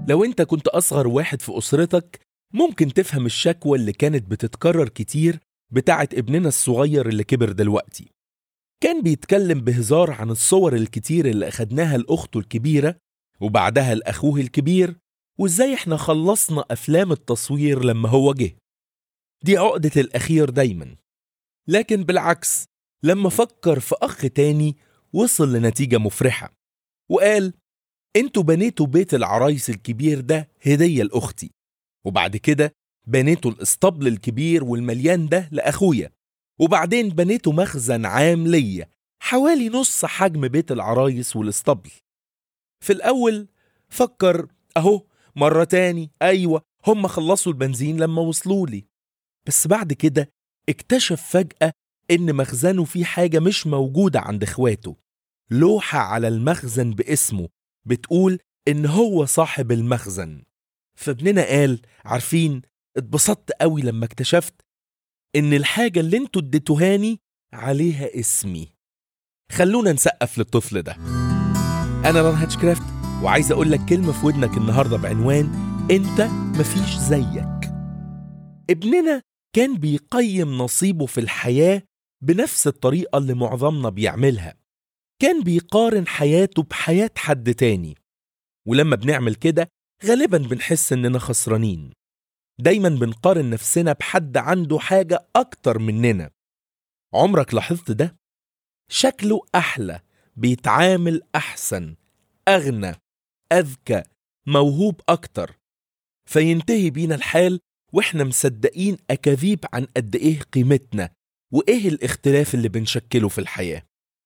لو انت كنت أصغر واحد في أسرتك ممكن تفهم الشكوى اللي كانت بتتكرر كتير بتاعت ابننا الصغير اللي كبر دلوقتي كان بيتكلم بهزار عن الصور الكتير اللي أخدناها لأخته الكبيرة وبعدها لأخوه الكبير وإزاي إحنا خلصنا أفلام التصوير لما هو جه دي عقدة الأخير دايما لكن بالعكس لما فكر في أخ تاني وصل لنتيجة مفرحة وقال انتوا بنيتوا بيت العرايس الكبير ده هدية لأختي وبعد كده بنيتوا الاسطبل الكبير والمليان ده لأخويا وبعدين بنيتوا مخزن عام ليا حوالي نص حجم بيت العرايس والاسطبل في الأول فكر أهو مرة تاني أيوة هم خلصوا البنزين لما وصلوا لي بس بعد كده اكتشف فجأة إن مخزنه فيه حاجة مش موجودة عند إخواته لوحة على المخزن باسمه بتقول إن هو صاحب المخزن فابننا قال عارفين اتبسطت قوي لما اكتشفت إن الحاجة اللي انتوا اديتوهاني عليها اسمي خلونا نسقف للطفل ده أنا ران هاتشكرافت وعايز أقول لك كلمة في ودنك النهاردة بعنوان أنت مفيش زيك ابننا كان بيقيم نصيبه في الحياة بنفس الطريقة اللي معظمنا بيعملها كان بيقارن حياته بحياة حد تاني ولما بنعمل كده غالبا بنحس إننا خسرانين دايما بنقارن نفسنا بحد عنده حاجة أكتر مننا عمرك لاحظت ده؟ شكله أحلى بيتعامل أحسن أغنى أذكى موهوب أكتر فينتهي بينا الحال وإحنا مصدقين أكاذيب عن قد إيه قيمتنا وإيه الاختلاف اللي بنشكله في الحياة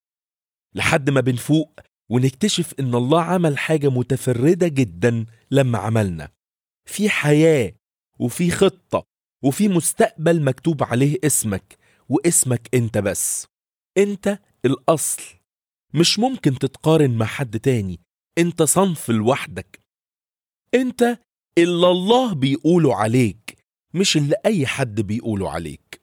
لحد ما بنفوق ونكتشف إن الله عمل حاجة متفردة جدا لما عملنا في حياة وفي خطة وفي مستقبل مكتوب عليه اسمك واسمك انت بس انت الأصل مش ممكن تتقارن مع حد تاني انت صنف لوحدك انت اللي الله بيقوله عليك مش اللي أي حد بيقوله عليك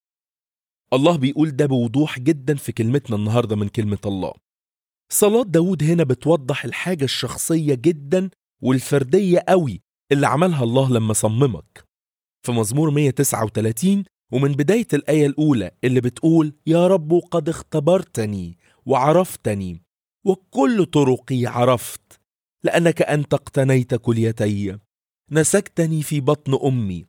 الله بيقول ده بوضوح جدا في كلمتنا النهاردة من كلمة الله صلاة داود هنا بتوضح الحاجة الشخصية جدا والفردية قوي اللي عملها الله لما صممك في مزمور 139 ومن بداية الآية الأولى اللي بتقول يا رب قد اختبرتني وعرفتني وكل طرقي عرفت لأنك أنت اقتنيت كليتي نسكتني في بطن أمي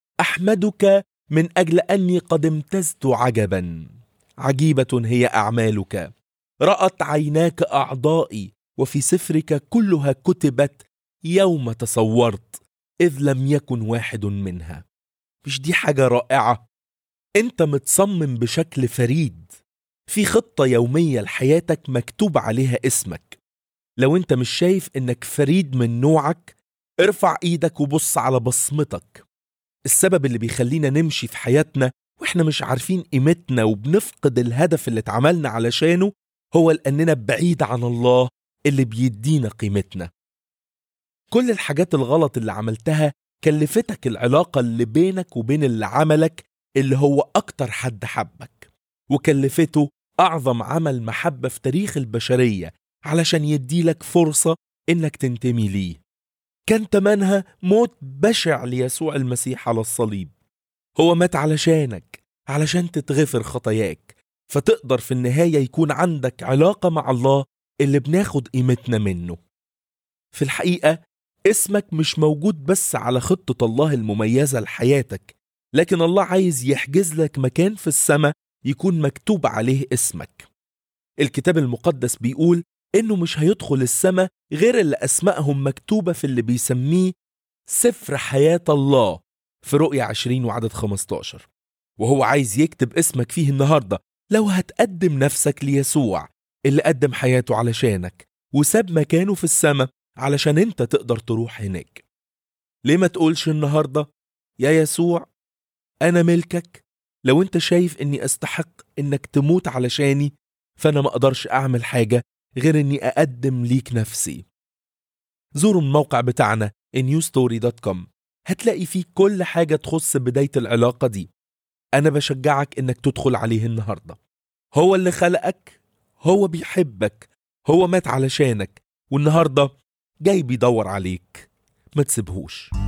أحمدك من أجل أني قد امتزت عجبا عجيبة هي أعمالك رأت عيناك أعضائي وفي سفرك كلها كتبت يوم تصورت إذ لم يكن واحد منها مش دي حاجة رائعة أنت متصمم بشكل فريد في خطة يومية لحياتك مكتوب عليها اسمك لو أنت مش شايف إنك فريد من نوعك ارفع إيدك وبص على بصمتك السبب اللي بيخلينا نمشي في حياتنا واحنا مش عارفين قيمتنا وبنفقد الهدف اللي اتعملنا علشانه هو لأننا بعيد عن الله اللي بيدينا قيمتنا كل الحاجات الغلط اللي عملتها كلفتك العلاقة اللي بينك وبين اللي عملك اللي هو أكتر حد حبك وكلفته أعظم عمل محبة في تاريخ البشرية علشان يديلك فرصة إنك تنتمي ليه كان تمنها موت بشع ليسوع المسيح على الصليب هو مات علشانك علشان تتغفر خطاياك فتقدر في النهاية يكون عندك علاقة مع الله اللي بناخد قيمتنا منه في الحقيقة اسمك مش موجود بس على خطة الله المميزة لحياتك لكن الله عايز يحجز لك مكان في السماء يكون مكتوب عليه اسمك الكتاب المقدس بيقول إنه مش هيدخل السماء غير اللي أسمائهم مكتوبة في اللي بيسميه سفر حياة الله في رؤية 20 وعدد 15 وهو عايز يكتب اسمك فيه النهاردة لو هتقدم نفسك ليسوع اللي قدم حياته علشانك وساب مكانه في السماء علشان انت تقدر تروح هناك ليه ما تقولش النهاردة يا يسوع أنا ملكك لو انت شايف اني استحق انك تموت علشاني فانا ما اقدرش اعمل حاجة غير اني اقدم ليك نفسي زوروا الموقع بتاعنا newstory.com هتلاقي فيه كل حاجة تخص بداية العلاقة دي أنا بشجعك إنك تدخل عليه النهاردة هو اللي خلقك هو بيحبك هو مات علشانك والنهاردة جاي بيدور عليك ما تسيبهوش